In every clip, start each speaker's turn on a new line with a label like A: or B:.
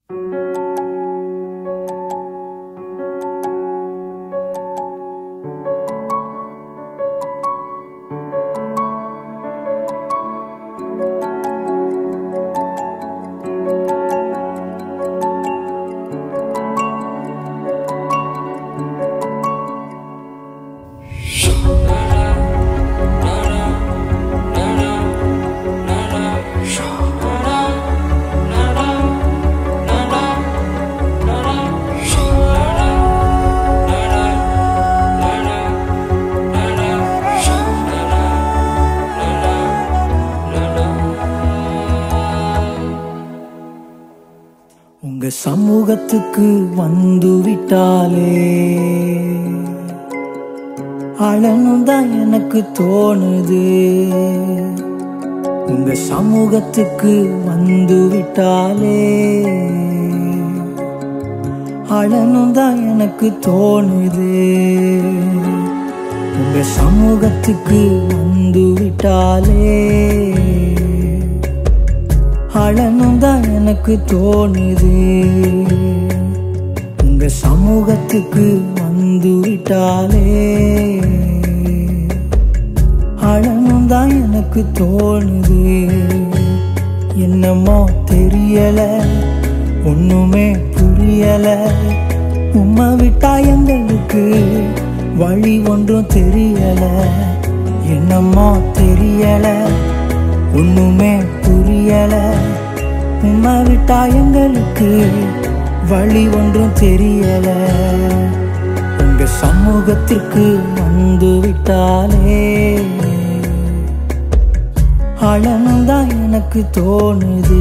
A: உங்க சமூகத்துக்கு வந்து விட்டாலே அழனும் தான் எனக்கு தோணுது உங்க சமூகத்துக்கு வந்து விட்டாலே அழனும் தான் எனக்கு தோணுது உங்க சமூகத்துக்கு வந்து விட்டாலே அழனும் தான் எனக்கு தோணுது உங்க சமூகத்துக்கு வந்து விட்டாலே அழனும் தான் எனக்கு தோணுது என்னமோ தெரியல ஒண்ணுமே புரியல உம்மை விட்டா எங்களுக்கு வழி ஒன்றும் தெரியல என்னமோ தெரியல ஒண்ணுமே புரியல உம்மை விட்டா எங்களுக்கு வழி ஒன்றும் தெரியல உங்க சமூகத்திற்கு வந்து விட்டாலே அழனும் தான் எனக்கு தோணுது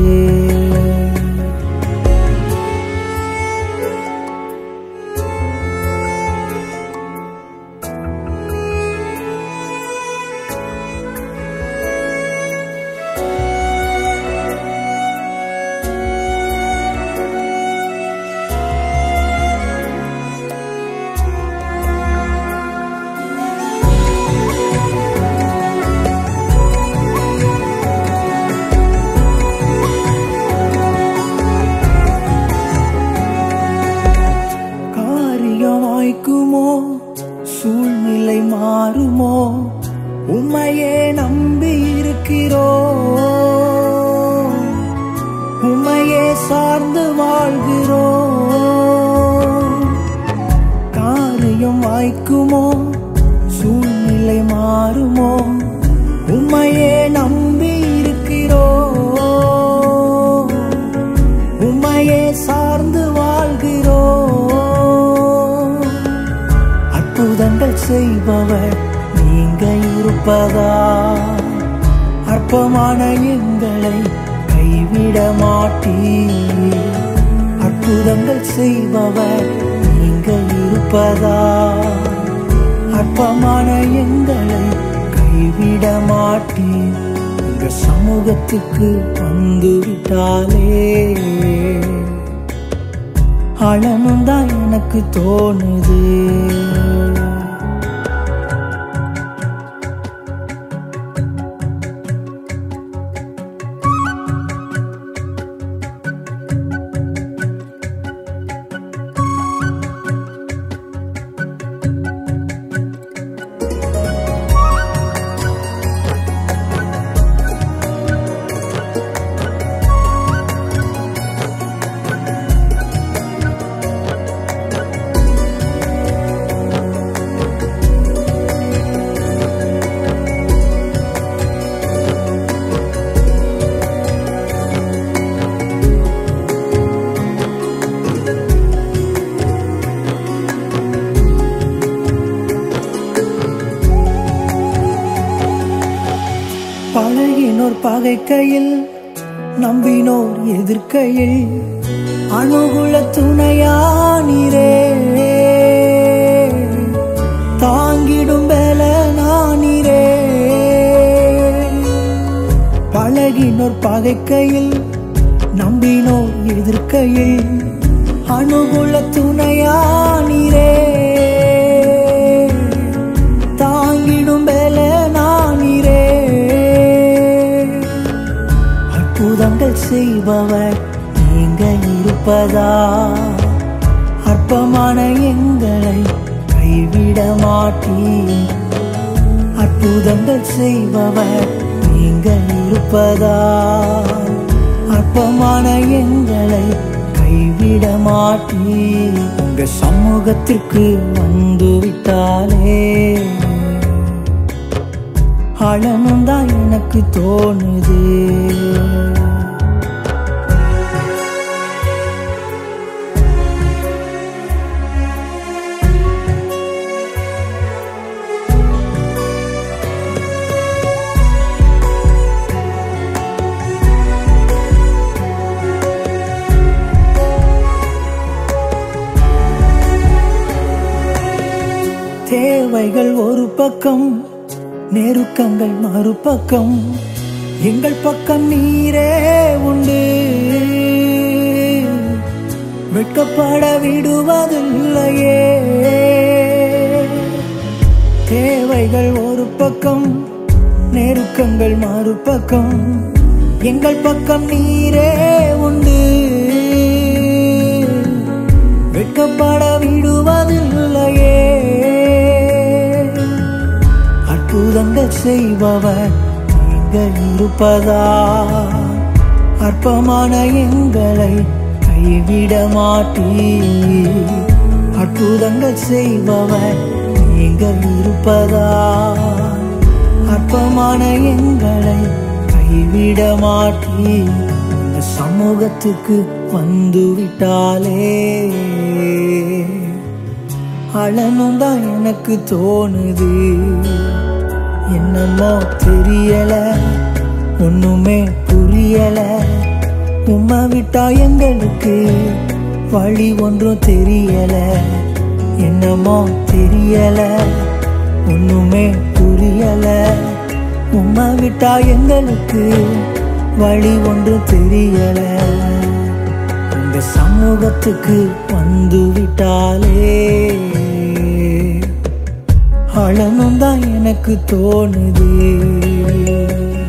A: காரியம் வாய்க்குமோ சூழ்நிலை மாறுமோ உம்மையே நம்பி இருக்கிறோ உம்மையே சார்ந்து வாழ்கிறோ காரியம் வாய்க்குமோ சூழ்நிலை மாறுமோ உம்மையே நம்பி இருக்கிறோ உம்மையே சார்ந்து வாழ்கிறோ அற்புதங்கள் செய்பவர் நீங்க இருப்பதா அற்பமான எங்களை கைவிட மாட்டீர் அற்புதங்கள் செய்பவர் நீங்க இருப்பதா அற்பமான எங்களை கைவிட மாட்டீர் உங்க சமூகத்துக்கு வந்து விட்டாலே அழனும் தான் எனக்கு தோணுது பழகினோர் பகைக்கையில் நம்பினோர் எதிர்க்கையில் அணுகுல துணையானிரே தாங்கிடும் பல நானிரே பழகினோர் பகைக்கையில் நம்பினோர் எதிர்க்கையில் அணுகுல துணையானிரே தாங்கிடும் பல நானிரே அற்புதங்கள் செய்பவர் நீங்க இருப்பதா அற்பமான எங்களை கைவிட மாட்டீர் அற்புதங்கள் செய்பவர் நீங்க இருப்பதா அற்பமான எங்களை கைவிட மாட்டீர் உங்க சமூகத்திற்கு வந்து விட்டாலே அழனும் தான் எனக்கு தோணுது தேவைகள் ஒரு பக்கம் நெருக்கங்கள் மறுபக்கம் எங்கள் பக்கம் நீரே உண்டு வெட்கப்பட விடுவதில்லையே தேவைகள் ஒரு பக்கம் நெருக்கங்கள் மறுபக்கம் எங்கள் பக்கம் நீரே உண்டு வெட்கப்பட விடுவதில்லையே அற்புதங்கள் செய்பவர் நீங்கள் இருப்பதா அற்பமான எங்களை கைவிட மாட்டீர் அற்புதங்கள் செய்பவர் நீங்கள் இருப்பதா அற்பமான எங்களை கைவிட மாட்டீர் இந்த சமூகத்துக்கு வந்து விட்டாலே அழனும் தான் எனக்கு தோணுது என்னமோ தெரியல ஒண்ணுமே புரியல உம்மை விட்டா எங்களுக்கு வழி ஒன்றும் தெரியல என்னமோ தெரியல ஒண்ணுமே புரியல உம்மை விட்டா எங்களுக்கு வழி ஒன்றும் தெரியல உங்க சமூகத்துக்கு வந்து விட்டாலே அழனும் தான் எனக்கு தோணுது